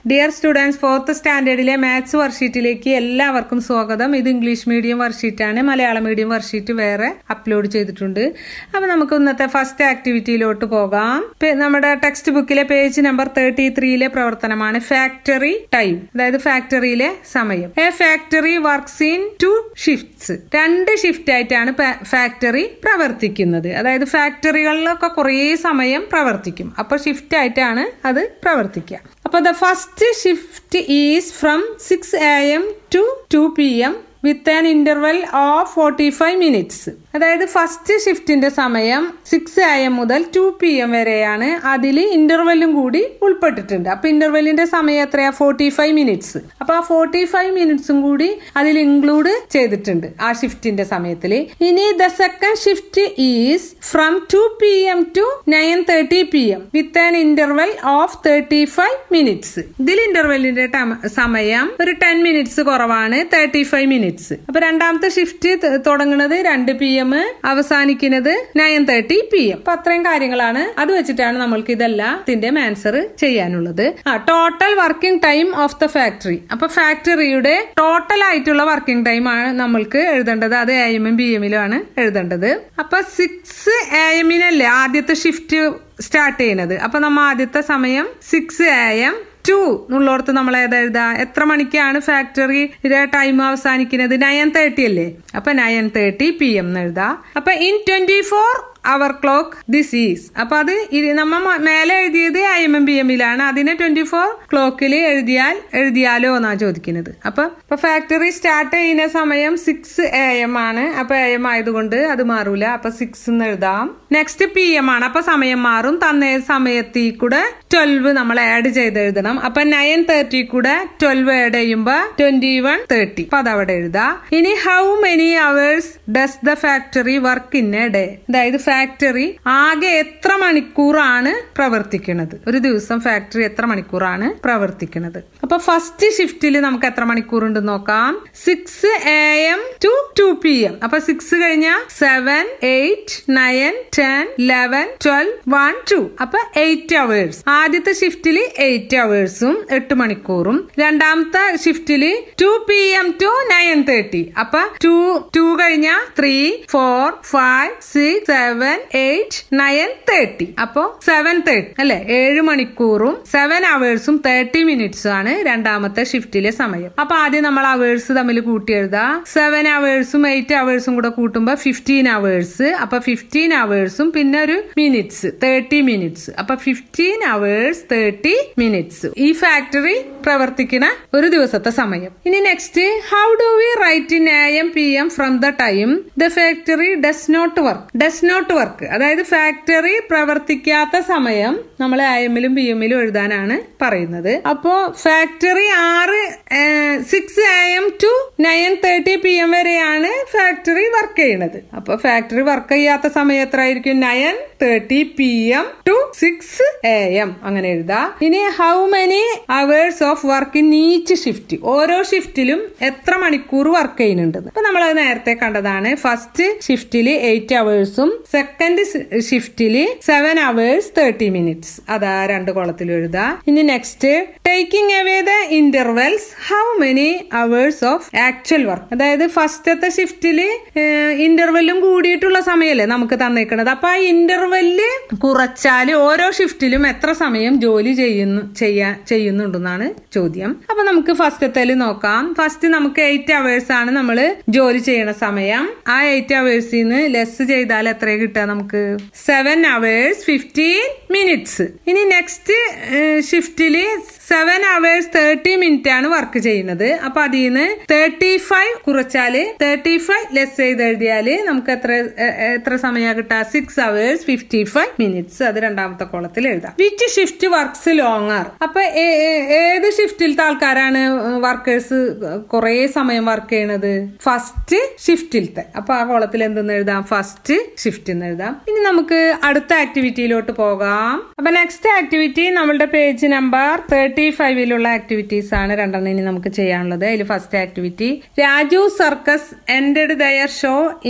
dear students fourth സ്റ്റാൻഡേർഡിലെ maths വർക്ക്ഷീറ്റിലേക്ക് എല്ലാവർക്കും സ്വാഗതം ഇത് ഇംഗ്ലീഷ് മീഡിയം വർക്ക്ഷീറ്റാണ് മലയാളം മീഡിയം വർക്ക്ഷീറ്റ് വേറെ അപ്ലോഡ് ചെയ്തിട്ടുണ്ട് അപ്പൊ നമുക്ക് ഇന്നത്തെ ഫസ്റ്റ് ആക്ടിവിറ്റിയിലോട്ട് പോകാം പേ- നമ്മുടെ ടെക്സ്റ്റ് ബുക്കിലെ പേജ് നമ്പർ തേർട്ടി ത്രീയിലെ പ്രവർത്തനമാണ് ഫാക്ടറി ടൈം അതായത് ഫാക്ടറിയിലെ സമയം a factory works in two shifts രണ്ട് ഷിഫ്റ്റ് ആയിട്ടാണ് ഫാക്ടറി പ്രവർത്തിക്കുന്നത് അതായത് ഫാക്ടറികളിലൊക്കെ കുറേ സമയം പ്രവർത്തിക്കും അപ്പൊ ഷിഫ്റ്റ് ആയിട്ടാണ് അത് പ്രവർത്തിക്കുക അപ്പൊ the first shift is from six A M to two P M with an interval of forty five minutes അതായത് ഫസ്റ്റ് ഷിഫ്റ്റിന്റെ സമയം സിക്സ് എ എം മുതൽ ടു പി എം വരെയാണ് അതിൽ ഇന്റർവെല്ലും കൂടി ഉൾപ്പെട്ടിട്ടുണ്ട് അപ്പൊ ഇന്റർവെല്ലിന്റെ സമയം എത്രയാ ഫോർട്ടി ഫൈവ് മിനിറ്റ്സ് അപ്പൊ ആ ഫോർട്ടി ഫൈവ് മിനിറ്റ്സും കൂടി അതിൽ ഇൻക്ലൂഡ് ചെയ്തിട്ടുണ്ട് ആ ഷിഫ്റ്റിന്റെ സമയത്തിൽ ഇനി the second shift is from two P M to nine thirty P M with an interval of thirty five minutes ഇതിൽ ഇന്റർവെല്ലിന്റെ സമയം ഒരു ടെൻ മിനിറ്റ്സ് കുറവാണ് തേർട്ടി ഫൈവ് മിനിറ്റ്സ് അപ്പൊ രണ്ടാമത്തെ ഷിഫ്റ്റ് തുടങ്ങുന്നത് രണ്ട് പി എം അവസാനിക്കുന്നത് നയൻ തേർട്ടി പി എം അപ്പൊ അത്രയും കാര്യങ്ങളാണ് അത് വെച്ചിട്ടാണ് നമ്മൾക്ക് ഇതെല്ലാം ഇതിന്റെ ആൻസർ ചെയ്യാനുള്ളത് ആ total working time of the factory അപ്പൊ ഫാക്ടറിയുടെ ടോട്ടൽ ആയിട്ടുള്ള വർക്കിംഗ് ടൈം ആണ് നമ്മൾക്ക് എഴുതേണ്ടത് അത് എ എമ്മും ബി എമ്മിലും ആണ് എഴുതേണ്ടത് അപ്പൊ സിക്സ് എ എമ്മിനല്ലേ ആദ്യത്തെ ഷിഫ്റ്റ് സ്റ്റാർട്ട് ചെയ്യുന്നത് അപ്പൊ നമ്മ ആദ്യത്തെ സമയം സിക്സ് എ എം ടു എന്നുള്ളടത്ത് നമ്മൾ ഏതാ എഴുതാ എത്ര മണിക്കാണ് ഫാക്ടറിയുടെ ടൈം അവസാനിക്കുന്നത് നയൻ തേർട്ടി അല്ലേ അപ്പൊ നയൻ തേർട്ടി പി എം എന്ന് എഴുതാ അപ്പൊ in twenty four hour clock this is അപ്പൊ അത് ഇരി- നമ്മ മ- മേലെ എഴുതിയത് ഐ എം എം ബി എമ്മിലാണ് അതിനെ ട്വന്റി ഫോർ ക്ലോക്കിൽ എഴുതിയാൽ എഴുതിയാലോ എന്നാ ചോദിക്കുന്നത് അപ്പൊ ഇപ്പൊ ഫാക്ടറി സ്റ്റാർട്ട് ചെയ്യുന്ന സമയം സിക്സ് എ എം ആണ് അപ്പൊ എ എം ആയതുകൊണ്ട് അത് മാറൂല അപ്പൊ സിക്സ് എന്ന് എഴുതാം നെക്സ്റ്റ് പി എം ആണ് അപ്പൊ സമയം മാറും തന്ന സമയത്തിൽ കൂടെ ട്വൽവ് നമ്മൾ ആഡ് ചെയ്ത് എഴുതണം അപ്പൊ നയൻ തേർട്ടി കൂടെ ട്വൽവ് ആഡ് ചെയ്യുമ്പോ ട്വന്റി വൺ തേർട്ടി അപ്പൊ അതവിടെ എഴുതാ ഇനി how many hours does the factory work in a day അതായത് ഫാക്ടറി ആകെ എത്ര മണിക്കൂറാണ് പ്രവർത്തിക്കുന്നത് ഒരു ദിവസം ഫാക്ടറി എത്ര മണിക്കൂറാണ് പ്രവർത്തിക്കുന്നത് അപ്പൊ ഫസ്റ്റ് ഷിഫ്റ്റിൽ നമുക്ക് എത്ര മണിക്കൂർ ഉണ്ട് നോക്കാം six A M to two P M അപ്പൊ സിക്സ് കഴിഞ്ഞ seven eight nine ten eleven twelve one two അപ്പൊ എയ്റ്റ് അവേഴ്സ് ആദ്യത്തെ ഷിഫ്റ്റിൽ എയ്റ്റ് അവേഴ്സും എട്ട് മണിക്കൂറും രണ്ടാമത്തെ ഷിഫ്റ്റില് two P M to nine thirty അപ്പൊ ടു ടു കഴിഞ്ഞ three four five six seven eight nine thirty അപ്പോ സെവൻ തേർട്ടി അല്ലെ ഏഴ് മണിക്കൂറും സെവൻ അവേഴ്സും തേർട്ടി മിനിറ്റ്സും ആണ് രണ്ടാമത്തെ ഷിഫ്റ്റിലെ സമയം അപ്പൊ ആദ്യം നമ്മൾ അവേഴ്സ് തമ്മിൽ കൂട്ടി എഴുതാ സെവൻ അവേഴ്സും എയ്റ്റ് അവേഴ്സും കൂടെ കൂട്ടുമ്പോ ഫിഫ്റ്റീൻ അവേഴ്സ് അപ്പൊ ഫിഫ്റ്റീൻ അവേഴ്സും പിന്നെ ഒരു മിനിറ്റ്സ് തേർട്ടി മിനിറ്റ്സ് അപ്പൊ ഫിഫ്റ്റീൻ അവേഴ്സ് തേർട്ടി മിനിറ്റ്സ് ഈ ഫാക്ടറി പ്രവർത്തിക്കുന്ന ഒരു ദിവസത്തെ സമയം ഇനി next how do we write in A M P M from the time the factory does not work does not work അതായത് ഫാക്ടറി പ്രവർത്തിക്കാത്ത സമയം നമ്മൾ എ എമ്മിലും പി എമ്മിലും എഴുതാനാണ് പറയുന്നത് അപ്പോ ഫാക്ടറി ആറ് six A M to nine thirty P M വരെയാണ് ഫാക്ടറി വർക്ക് ചെയ്യുന്നത് അപ്പൊ ഫാക്ടറി വർക്ക് ചെയ്യാത്ത സമയം എത്ര ആയിരിക്കും nine thirty P M to six A M അങ്ങനെ എഴുതാ ഇനി how many hours of work in each shift ഓരോ ഷിഫ്റ്റിലും എത്ര മണിക്കൂർ വർക്ക് ചെയ്യുന്നുണ്ട് അപ്പൊ നമ്മൾ അത് നേരത്തെ കണ്ടതാണ് ഫസ്റ്റ് ഷിഫ്റ്റില് എയ്റ്റ് അവേഴ്സും സെക്കൻഡ് ഷിഫ്റ്റില് സെവൻ അവേഴ്സ് തേർട്ടി മിനിറ്റ്സ് അതാ രണ്ട് കോളത്തിൽ എഴുതാ ഇനി next taking away the intervals how many hours of actual work അതായത് ഫസ്റ്റത്തെ ഷിഫ്റ്റില് ഇന്റർവെല്ലും കൂടിയിട്ടുള്ള സമയമല്ലേ നമുക്ക് തന്നേക്കണത് അപ്പൊ ആ ഇന്റർവെല്ല് കുറച്ചാല് ഓരോ ഷിഫ്റ്റിലും എത്ര സമയം ജോലി ചെയ്യുന്നു ചെയ്യാ ചെയ്യുന്നുണ്ടെന്നാണ് ചോദ്യം അപ്പൊ നമുക്ക് ഫസ്റ്റത്തേല് നോക്കാം ഫസ്റ്റ് നമുക്ക് എയ്റ്റ് അവേഴ്സ് ആണ് നമ്മൾ ജോലി ചെയ്യണ സമയം ആ എയ്റ്റ് അവേഴ്സിൽ നിന്ന് ലെസ് ചെയ്താൽ എത്ര കിട്ടുക നമുക്ക് സെവൻ അവേഴ്സ് ഫിഫ്റ്റീൻ മിനിറ്റ്സ് ഇനി നെക്സ്റ്റ് ഷിഫ്റ്റില് സെവൻ അവേഴ്സ് തേർട്ടി മിനിറ്റ് ആണ് വർക്ക് ചെയ്യുന്നത് അപ്പൊ അതിൽ നിന്ന് തേർട്ടി ഫൈവ് കുറച്ചാല് തേർട്ടി ഫൈവ് ലെസ് ചെയ്ത് എഴുതിയാല് നമുക്ക് എത്ര എ- എത്ര സമയം കിട്ടുക six hours fifty five minutes അത് രണ്ടാമത്തെ കോളത്തിൽ എഴുതാം വിച്ച് ഷിഫ്റ്റ് വർക്ക്സ് ലോങ്ങർ അപ്പൊ ഏ- ഏ- ഏത് ഷിഫ്റ്റിലത്തെ ആൾക്കാരാണ് വർക്കേഴ്സ് കുറെ സമയം വർക്ക് ചെയ്യണത് ഫസ്റ്റ് ഷിഫ്റ്റിലത്തെ അപ്പൊ ആ കോളത്തിൽ എന്തെന്ന് എഴുതാം ഫസ്റ്റ് ഷിഫ്റ്റ് എന്ന് എഴുതാം ഇനി നമുക്ക് അടുത്ത ആക്ടിവിറ്റിയിലോട്ട് പോകാം അപ്പൊ നെക്സ്റ്റ് ആക്ടിവിറ്റി നമ്മളുടെ പേജ് നമ്പർ തേർട്ടി ഫൈവിലുള്ള ആക്ടിവിറ്റീസ് ആണ് രണ്ടെണ്ണം ഇനി നമുക്ക് ചെയ്യാനുള്ളത് അതിൽ first activity Raju circus ended their show in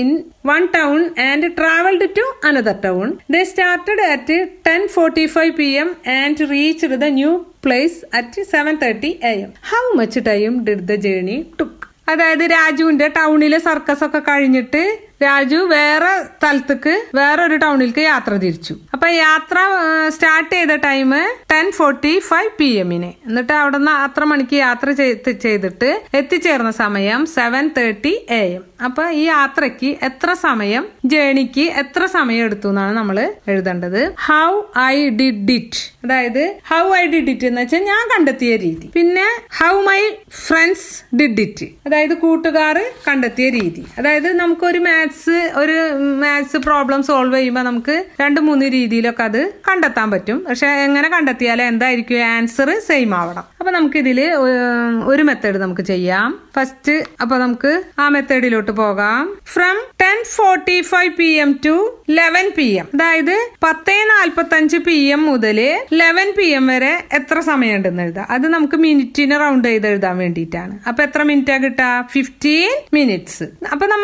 one town and travelled to another town they started at ten forty five P M and reached the new place at seven thirty A M how much time did the journey took അതായത് രാജുവിന്റെ ടൗണിലെ circus ഒക്കെ കഴിഞ്ഞിട്ട് രാജു വേറെ സ്ഥലത്തേക്ക് വേറൊരു ടൗണിലേക്ക് യാത്ര തിരിച്ചു അപ്പൊ യാത്ര സ്റ്റാർട്ട് ചെയ്ത time ten forty five P എമ്മിന് എന്നിട്ട് അവിടെ നിന്ന് അത്ര മണിക്ക് യാത്ര ചെയ്തിട്ട് എത്തിച്ചേർന്ന സമയം സെവൻ തേർട്ടി എ എം അപ്പൊ ഈ യാത്രയ്ക്ക് എത്ര സമയം ജേണിക്ക് എത്ര സമയം എടുത്തു എന്നാണ് നമ്മൾ എഴുതേണ്ടത് ഹൗ ഐ ഡിഡ് ഇറ്റ് അതായത് ഹൗ ഐ ഡിഡ് ഇറ്റ് എന്ന് വെച്ചാൽ ഞാൻ കണ്ടെത്തിയ രീതി പിന്നെ how my friends did it അതായത് കൂട്ടുകാർ കണ്ടെത്തിയ രീതി അതായത് നമുക്കൊരു മാത്സ് ഒരു മാത്സ് പ്രോബ്ലം സോൾവ് ചെയ്യുമ്പോൾ നമുക്ക് രണ്ട് മൂന്ന് രീതിയിലൊക്കെ അത് കണ്ടെത്താൻ പറ്റും പക്ഷെ എങ്ങനെ കണ്ടെത്തിയാലും എന്തായിരിക്കും ആൻസർ സെയിം ആവണം അപ്പൊ നമുക്ക് ഇതിൽ ഒരു മെത്തേഡ് നമുക്ക് ചെയ്യാം ഫസ്റ്റ് അപ്പൊ നമുക്ക് ആ മെത്തേഡിലോട്ട് പോകാം from ten forty five P M to eleven P M അതായത് പത്തേ നാൽപ്പത്തി അഞ്ച് പി എം മുതൽ ലെവൻ പി എം വരെ എത്ര സമയം ഉണ്ടെന്ന് എഴുതാം അത് നമുക്ക് മിനിറ്റിന് റൗണ്ട് ചെയ്ത് എഴുതാൻ വേണ്ടിയിട്ടാണ് അപ്പൊ എത്ര മിനിറ്റാ കിട്ടുക ഫിഫ്റ്റീൻ മിനിറ്റ്സ് അപ്പൊ നമ്മ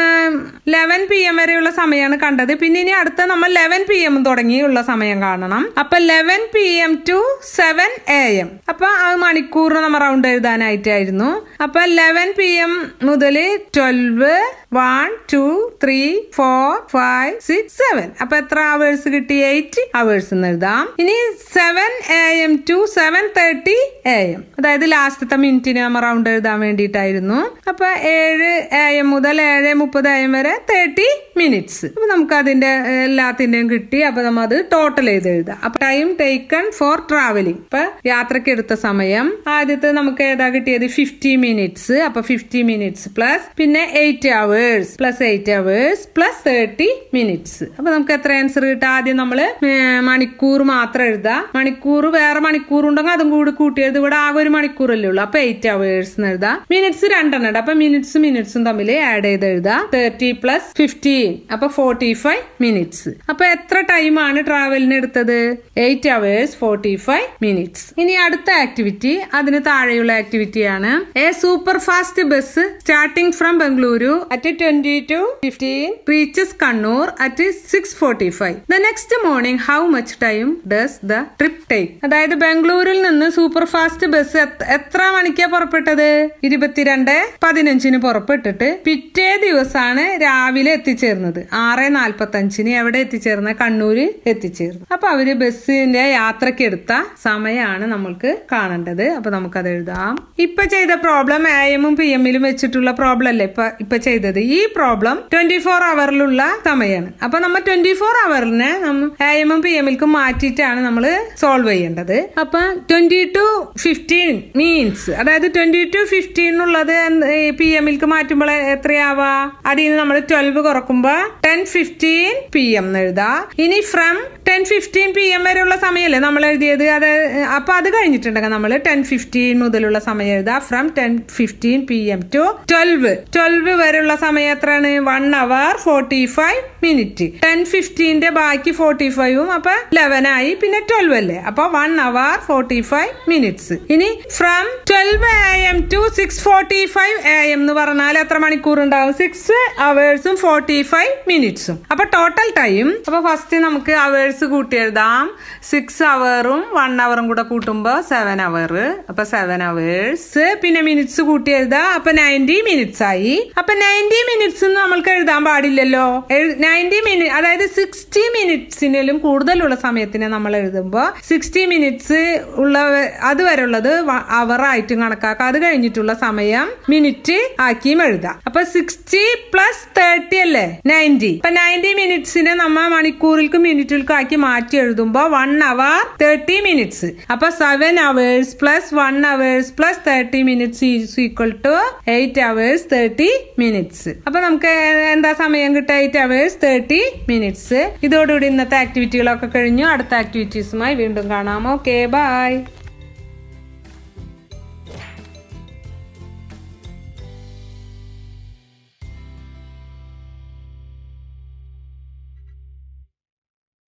ലെവൻ പി എം വരെയുള്ള സമയമാണ് കണ്ടത് പിന്നെ ഇനി അടുത്ത നമ്മൾ ലെവൻ പി എം തുടങ്ങിയുള്ള സമയം കാണണം അപ്പൊ eleven P M to seven A M അപ്പൊ അത് മണിക്കൂറിന് നമ്മൾ റൗണ്ട് എഴുതാനായിട്ടായിരുന്നു അപ്പൊ ലെവൻ പി എം മുതൽ twelve one two three four five six seven അപ്പൊ എത്ര അവേഴ്സ് കിട്ടി എയ്റ്റ് അവേഴ്സ് എന്ന് എഴുതാം ഇനി seven A M to seven thirty A M അതായത് ലാസ്റ്റത്തെ മിനിറ്റിന് നമ്മൾ റൗണ്ട് എഴുതാൻ വേണ്ടിയിട്ടായിരുന്നു അപ്പൊ ഏഴ് എ എം മുതൽ ഏഴ് മുപ്പത് എ എം വരെ തേർട്ടി മിനിറ്റ്സ് അപ്പൊ നമുക്ക് അതിന്റെ എല്ലാത്തിന്റെയും കിട്ടി അപ്പൊ നമ്മൾ അത് ടോട്ടൽ ചെയ്ത് എഴുതാം അപ്പൊ ടൈം ടേക്കൺ ഫോർ ട്രാവലിംഗ് ഇപ്പൊ യാത്രക്ക് എടുത്ത സമയം ആദ്യത്തെ നമുക്ക് ഏതാ കിട്ടിയത് ഫിഫ്റ്റി മിനിറ്റ്സ് അപ്പൊ ഫിഫ്റ്റി മിനിറ്റ്സ് പ്ലസ് പിന്നെ eight hours plus eight hours plus thirty minutes അപ്പൊ നമുക്ക് എത്ര ആൻസർ കിട്ടുക ആദ്യം നമ്മള് മണിക്കൂർ മാത്രം എഴുതാം മണിക്കൂർ വേറെ മണിക്കൂർ ഉണ്ടെങ്കിൽ അതും കൂടി കൂട്ടിയത് ഇവിടെ ആകെ ഒരു മണിക്കൂറല്ലേ ഉള്ളൂ അപ്പൊ എയ്റ്റ് അവേഴ്സ് എന്ന് എഴുതാം മിനിറ്റ്സ് രണ്ടെണ്ണം ഉണ്ട് അപ്പൊ മിനിറ്റ്സ് മിനിറ്റ്സും തമ്മിൽ ആഡ് ചെയ്ത് എഴുതാം തേർട്ടി പ്ലസ് ഫിഫ്റ്റീൻ അപ്പൊ ഫോർട്ടി ഫൈവ് മിനിറ്റ്സ് അപ്പൊ എത്ര ടൈമാണ് ട്രാവലിന് എടുത്തത് eight hours forty five minutes ഇനി അടുത്ത ആക്ടിവിറ്റി അതിന് താഴെയുള്ള ആക്ടിവിറ്റിയാണ് a super fast bus starting from Bengaluru at twenty two fifteen reaches Kannur at six forty five the next morning how much time does the trip take അതായത് ബാംഗ്ലൂരിൽ നിന്ന് super fast bus എത്ര മണിക്കാ പുറപ്പെട്ടത് ഇരുപത്തിരണ്ട് പതിനഞ്ചിന് പുറപ്പെട്ടിട്ട് പിറ്റേ ദിവസമാണ് രാവിലെ എത്തിച്ചേർന്നത് ആറ് നാൽപ്പത്തി അഞ്ചിന് എവിടെ എത്തിച്ചേർന്നത് കണ്ണൂര് എത്തിച്ചേർന്നു അപ്പൊ അവര് ബസ്സിന്റെ യാത്രക്ക് എടുത്ത സമയമാണ് നമ്മൾക്ക് കാണേണ്ടത് അപ്പൊ നമുക്കത് എഴുതാം ഇപ്പൊ ചെയ്ത പ്രോബ്ലം എ എമ്മും പി എമ്മിലും വെച്ചിട്ടുള്ള പ്രോബ്ലം അല്ലേ ഇപ്പൊ ഇപ്പൊ ചെയ്തത് ഈ പ്രോബ്ലം ട്വന്റി ഫോർ അവറിലുള്ള സമയമാണ് അപ്പൊ നമ്മൾ ട്വന്റി ഫോർ അവറിനെ എ എമ്മും പി എമ്മിൽക്കും മാറ്റിയിട്ടാണ് നമ്മൾ സോൾവ് ചെയ്യേണ്ടത് അപ്പൊ ട്വന്റി ടു ഫിഫ്റ്റീൻ മീൻസ് അതായത് ട്വന്റി ടു ഫിഫ്റ്റീൻ ഉള്ളത് പി എമ്മിൽക്ക് മാറ്റുമ്പോൾ എത്രയാവാ അതിൽ നിന്ന് നമ്മൾ ട്വൽവ് കുറക്കുമ്പോ ടെൻ ഫിഫ്റ്റീൻ പി എം എന്ന് എഴുതാ ഇനി from ten fifteen P M വരെയുള്ള സമയമല്ലേ നമ്മൾ എഴുതിയത് അത് അപ്പൊ അത് കഴിഞ്ഞിട്ടുണ്ടെങ്കിൽ നമ്മൾ ടെൻ ഫിഫ്റ്റീൻ മുതലുള്ള സമയം എഴുതാം from ten fifteen P M to twelve twelve വരെയുള്ള സമയം എത്രയാണ് one hour forty five minute ten ഫിഫ്റ്റീന്റെ ബാക്കി ഫോർട്ടി ഫൈവും അപ്പൊ ലെവൻ ആയി പിന്നെ ട്വൽവ് അല്ലേ അപ്പൊ one hour forty five minutes ഇനി from twelve A M to six forty five A M എന്ന് പറഞ്ഞാൽ എത്ര മണിക്കൂർ ഉണ്ടാവും സിക്സ് അവേഴ്സും ഫോർട്ടി ഫൈവ് മിനിറ്റ്സും അപ്പൊ ടോട്ടൽ ടൈം അപ്പൊ ഫസ്റ്റ് നമുക്ക് അവേഴ്സ് കൂട്ടി എഴുതാം സിക്സ് അവറും വൺ അവറും കൂടെ കൂട്ടുമ്പോ സെവൻ അവർ അപ്പൊ സെവൻ അവേഴ്സ് പിന്നെ മിനിറ്റ്സ് കൂട്ടി എഴുതാം അപ്പൊ നയൻറ്റി മിനിറ്റ്സ് ആയി അപ്പൊ നയൻറ്റി മിനിറ്റ്സ് നമ്മൾക്ക് എഴുതാൻ പാടില്ലല്ലോ നയൻറ്റി മിനിറ്റ് അതായത് സിക്സ്റ്റി മിനിറ്റ്സിനും കൂടുതലുള്ള സമയത്തിന് നമ്മൾ എഴുതുമ്പോൾ സിക്സ്റ്റി മിനിറ്റ്സ് ഉള്ള അതുവരെ ഉള്ളത് അവർ ആയിട്ടും കണക്കാക്കാം അത് കഴിഞ്ഞിട്ടുള്ള സമയം മിനിറ്റ് ആക്കിയും എഴുതാം അപ്പൊ സിക്സ്റ്റി പ്ലസ് തേർട്ടി അല്ലേ നയൻറ്റി അപ്പൊ നയൻറ്റി മിനിറ്റ്സിനെ നമ്മ മണിക്കൂറിൽക്കും മിനിറ്റിൽക്കും ആക്കി മാറ്റി എഴുതുമ്പോ വൺ അവർ തേർട്ടി മിനിറ്റ്സ് അപ്പൊ seven hours plus one hours plus thirty minutes is equal to eight hours thirty minutes അപ്പൊ നമുക്ക് എന്താ സമയം കിട്ടുക എയ്റ്റ് അവേഴ്സ് തേർട്ടി മിനിറ്റ്സ് ഇതോടുകൂടി ഇന്നത്തെ ആക്ടിവിറ്റികളൊക്കെ കഴിഞ്ഞു അടുത്ത ആക്ടിവിറ്റീസുമായി വീണ്ടും കാണാം ഓക്കെ ബൈ